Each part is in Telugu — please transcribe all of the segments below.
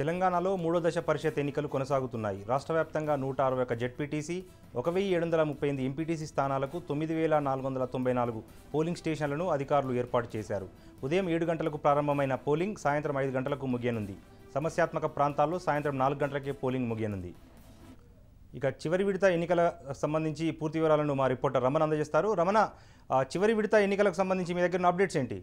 తెలంగాణలో మూడో దశ పరిషత్ ఎన్నికలు కొనసాగుతున్నాయి రాష్ట్ర వ్యాప్తంగా నూట అరవై ఒక జెడ్పీటీసీ ఒక వెయ్యి ఏడు వందల ముప్పై ఎనిమిది ఎంపీటీసీ స్థానాలకు తొమ్మిది వేల నాలుగు వందల తొంభై నాలుగు పోలింగ్ స్టేషన్లను అధికారులు ఏర్పాటు చేశారు ఉదయం ఏడు గంటలకు ప్రారంభమైన పోలింగ్ సాయంత్రం ఐదు గంటలకు ముగియనుంది సమస్యాత్మక ప్రాంతాల్లో సాయంత్రం నాలుగు గంటలకే పోలింగ్ ముగియనుంది ఇక చివరి విడత ఎన్నికల సంబంధించి పూర్తి వివరాలను మా రిపోర్టర్ రమణ అందజేస్తారు రమణ ఆ, చివరి విడత ఎన్నికలకు సంబంధించి మీ దగ్గర ఉన్న అప్డేట్స్ ఏంటి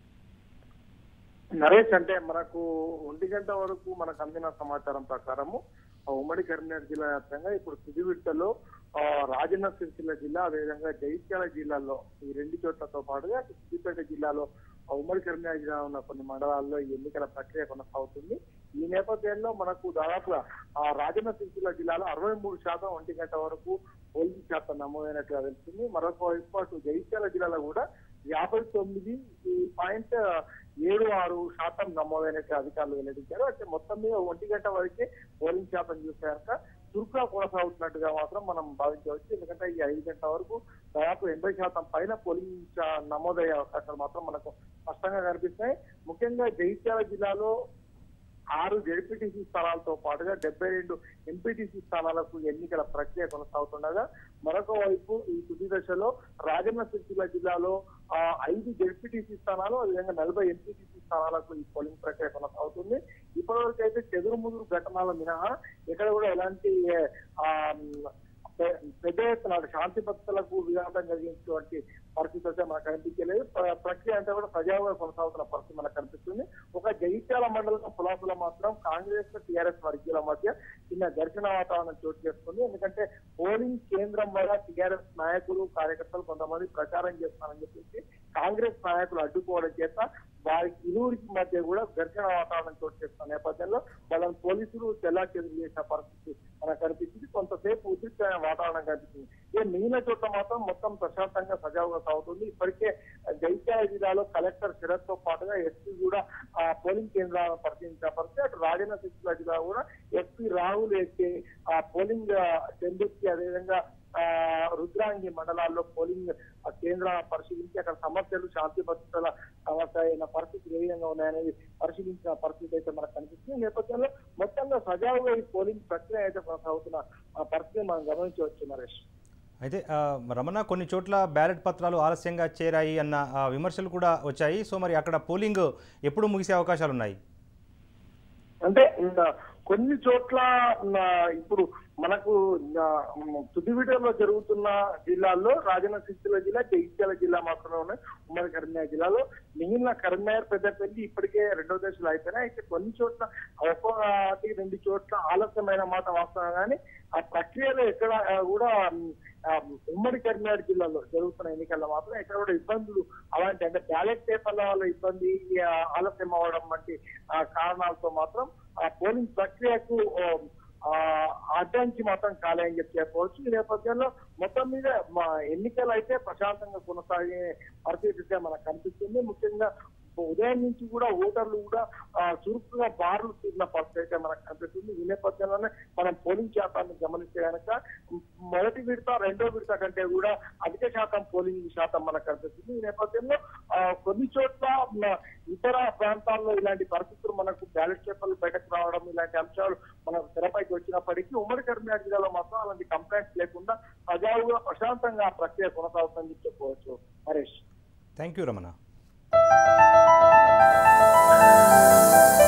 నరేష్ అంటే మనకు ఒంటి గంట వరకు మనకు అందిన సమాచారం ప్రకారము ఆ ఉమ్మడి కరీంనగర్ జిల్లా వ్యాప్తంగా ఇప్పుడు తుది విడతలో ఆ, రాజన్న సిరిసిల్ల జిల్లా అదేవిధంగా జగిత్యాల జిల్లాలో ఈ రెండు చోట్లతో పాటుగా అటు సిద్దిపేట జిల్లాలో ఆ ఉమ్మడి కరీంనగర్ జిల్లా ఉన్న కొన్ని మండలాల్లో ఈ ఎన్నికల ప్రక్రియ కొనసాగుతుంది ఈ నేపథ్యంలో మనకు దాదాపుగా ఆ రాజన్న సిరిసిల్ల జిల్లాలో అరవై మూడు శాతం ఒంటి గంట వరకు పోలింగ్ శాతం నమోదైనట్టుగా తెలుస్తుంది మరొక వైపు అటు జగిత్యాల జిల్లాలో కూడా యాభై తొమ్మిది పాయింట్ ఏడు ఆరు శాతం నమోదైనట్టు అధికారులు వెల్లడించారు అంటే మొత్తం మీద ఒంటి గంట వరకే పోలింగ్ శాతం చూసాక చురుకుగా కొనసాగుతున్నట్టుగా మాత్రం మనం భావించవచ్చు ఎందుకంటే ఈ ఐదు గంటల వరకు దాదాపు ఎనభై శాతం పైన పోలింగ్ శా- నమోదయ్యే అవకాశాలు మాత్రం మనకు స్పష్టంగా కనిపిస్తాయి ముఖ్యంగా జగిత్యాల జిల్లాలో ఆరు జడ్పీటీసీ స్థానాలతో పాటుగా డెబ్బై రెండు ఎంపీటీసీ స్థానాలకు ఎన్నికల ప్రక్రియ కొనసాగుతుండగా మరొక వైపు ఈ తుది దశలో రాజన్న సిరిసిల్ల జిల్లాలో ఆ, ఐదు జడ్పీటీసీ స్థానాలు అదేవిధంగా నలభై ఎంపీటీసీ స్థానాలకు ఈ పోలింగ్ ప్రక్రియ కొనసాగుతుంది ఇప్పటివరకు అయితే చెదురు ముదురు ఘటనల మినహా ఇక్కడ కూడా ఎలాంటి ఆ, పె- పెద్ద ఎత్తున అటు శాంతి భద్రతలకు విఘాతం కలిగించేటువంటి పరిస్థితి అయితే మనకు కనిపించలేదు ప్ర- ప్రక్రియ అంతా కూడా సజావుగా కొనసాగుతున్న పరిస్థితి మనకు కనిపిస్తుంది ఒక జగిత్యాల మండలం పులాపుల మాత్రం కాంగ్రెస్ టీఆర్ఎస్ వర్గీయుల మధ్య చిన్న ఘర్షణ వాతావరణం చోటు చేసుకుంది ఎందుకంటే పోలింగ్ కేంద్రం వల్ల టీఆర్ఎస్ నాయకులు కార్యకర్తలు కొంతమంది ప్రచారం చేస్తారని చెప్పేసి కాంగ్రెస్ నాయకులు అడ్డుకోవడం చేత వారికి ఇరువురికి మధ్య కూడా ఘర్షణ వాతావరణం చోటు చేస్తున్న నేపథ్యంలో వాళ్ళని పోలీసులు చెల్లా చెదురు చేసిన పరిస్థితి మనకు కనిపించింది కొంతసేపు ఉద్రిక్తమైన వాతావరణం కనిపించింది ఇక మిగిలిన చోట్ల మాత్రం మొత్తం ప్రశాంతంగా సజావుగా సాగుతుంది ఇప్పటికే జైత్యాల జిల్లాలో కలెక్టర్ శరత్ తో పాటుగా ఎస్పీ కూడా ఆ పోలింగ్ కేంద్రాలను పరిశీలించిన పరిస్థితి అటు రాజన్న సిరిసిల్ల జిల్లా కూడా ఎస్పీ రాహుల్ ఎక్కి ఆ పోలింగ్ చెందుకి అదేవిధంగా ఆ రుద్రాంగి మండలాల్లో పోలింగ్ ఆ కేంద్రాలను పరిశీలించి అక్కడ సమస్యలు శాంతి భద్రతల సమస్య అయిన పరిస్థితులు ఏ విధంగా ఉన్నాయనేది పరిశీలించిన పరిస్థితి అయితే మనకు కనిపిస్తుంది ఈ నేపథ్యంలో మొత్తంగా సజావుగా ఈ పోలింగ్ ప్రక్రియ అయితే కొనసాగుతున్న ఆ పరిస్థితిని మనం గమనించవచ్చు నరేష్ అయితే ఆ, రమణ కొన్ని చోట్ల బ్యాలెట్ పత్రాలు ఆలస్యంగా చేరాయి అన్న ఆ, విమర్శలు కూడా వచ్చాయి సో మరి అక్కడ పోలింగ్ ఎప్పుడు ముగిసే అవకాశాలు ఉన్నాయి అంటే ఇంకా కొన్ని చోట్ల నా ఇప్పుడు మనకు నా తుది విడలో జరుగుతున్న జిల్లాల్లో రాజన్న సిరిసిల్ల జిల్లా జగిత్యాల జిల్లా మాత్రమే ఉన్నాయి ఉమ్మడి కరీంనగర్ జిల్లాలో మిగిలిన కరీంనగర్ పెద్దపల్లి ఇప్పటికే రెండో దశలు అయిపోయినాయి అయితే కొన్ని చోట్ల ఒకటి రెండు చోట్ల ఆలస్యమైన మాట వాస్తవం కానీ ఆ ప్రక్రియలో ఎక్కడ ఆ, కూడా ఉమ్, ఆ, ఉమ్మడి కరీంనగర్ జిల్లాలో జరుగుతున్న ఎన్నికల్లో మాత్రం ఎక్కడ కూడా ఇబ్బందులు అలాంటి అంటే బ్యాలెట్ పేపర్ల వల్ల ఇబ్బంది ఆ, ఆలస్యం అవ్వడం వంటి ఆ, కారణాలతో మాత్రం ఆ పోలింగ్ ప్రక్రియకు ఓ, ఆ, అడ్డంకి మాత్రం కాలే అని చెప్పి చెప్పవచ్చు ఈ నేపథ్యంలో మొత్తం మీద మా ఎన్నికలు అయితే ప్రశాంతంగా కొనసాగే పరిస్థితి అయితే మనకు కనిపిస్తుంది ముఖ్యంగా ఉదయం నుంచి కూడా ఓటర్లు కూడా ఆ, చురుకుగా బార్లు తీరిన పరిస్థితి అయితే మనకు కనిపిస్తుంది ఈ నేపథ్యంలోనే మనం పోలింగ్ శాతాన్ని గమనిస్తే కనుక మొదటి విడత రెండో విడత కంటే కూడా అధిక శాతం పోలింగ్ శాతం మనకు కనిపిస్తుంది ఈ నేపథ్యంలో ఆ, కొన్ని చోట్ల మ, ఇతర ప్రాంతాల్లో ఇలాంటి పరిస్థితులు మనకు బ్యాలెట్ పేపర్లు బయటకు రావడం ఇలాంటి అంశాలు మనకు తెరపైకి వచ్చినప్పటికీ ఉమ్మడి కరీంనగర్ జిల్లాలో మాత్రం అలాంటి కంప్లైంట్స్ లేకుండా సజావుగా ప్రశాంతంగా ఆ ప్రక్రియ కొనసాగుతుందని చెప్పవచ్చు హరీష్ థ్యాంక్ యూ రమణ